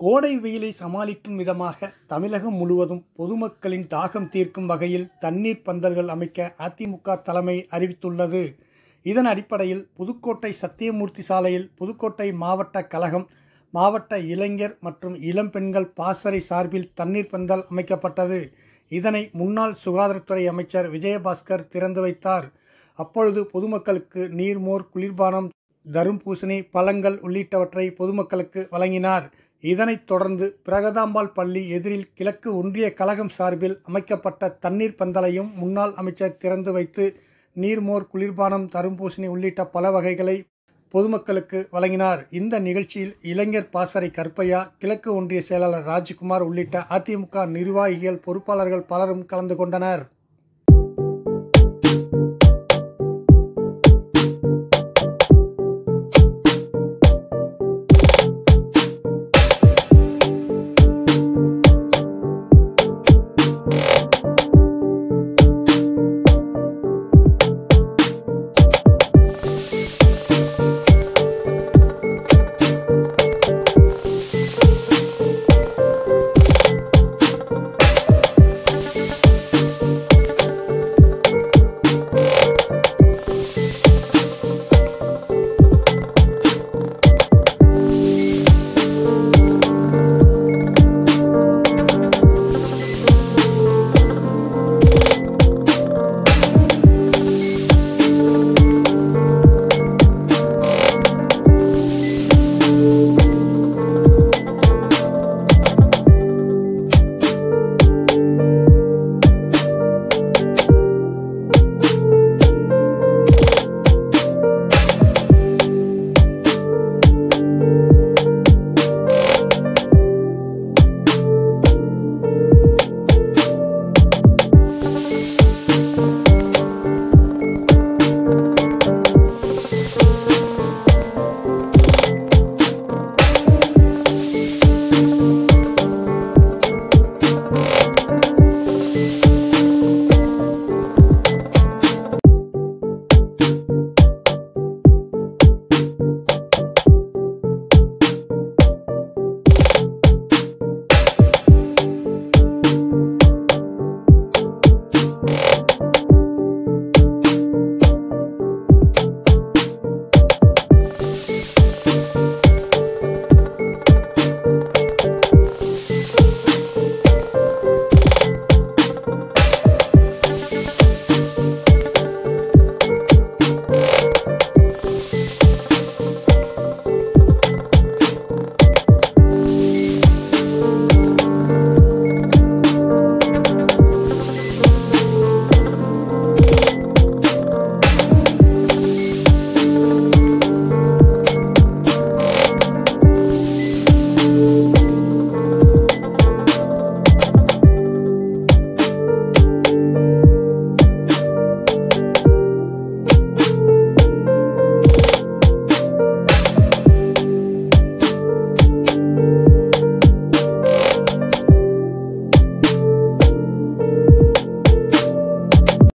கோடை வெயிலை சமாளிக்கும் விதமாக தமிழகம் முழுவதும் பொதுமக்களின் தாகம் தீர்க்கும் வகையில் தண்ணீர் பந்தல்கள் அமைக்க அதிமுக தலைமை அறிவித்துள்ளது இதன் அடிப்படையில் புதுக்கோட்டை சத்தியமூர்த்தி சாலையில் புதுக்கோட்டை மாவட்ட கழகம் மாவட்ட இளைஞர் மற்றும் இளம்பெண்கள் பாசறை சார்பில் தண்ணீர் பந்தல் அமைக்கப்பட்டது இதனை முன்னாள் சுகாதாரத்துறை அமைச்சர் விஜயபாஸ்கர் திறந்து வைத்தார் அப்பொழுது பொதுமக்களுக்கு நீர்மோர் குளிர்பானம் தரும்பூசணி பழங்கள் உள்ளிட்டவற்றை பொதுமக்களுக்கு வழங்கினார் இதனைத் தொடர்ந்து பிரகதாம்பாள் பள்ளி எதிரில் கிழக்கு ஒன்றிய கழகம் சார்பில் அமைக்கப்பட்ட தண்ணீர் பந்தலையும் முன்னாள் அமைச்சர் திறந்து வைத்து நீர்மோர் குளிர்பானம் தரும்பூசணி உள்ளிட்ட பல வகைகளை பொதுமக்களுக்கு வழங்கினார் இந்த நிகழ்ச்சியில் இளைஞர் பாசறை கற்பையா கிழக்கு ஒன்றிய செயலாளர் ராஜ்குமார் உள்ளிட்ட அதிமுக நிர்வாகிகள் பொறுப்பாளர்கள் பலரும் கலந்து கொண்டனர்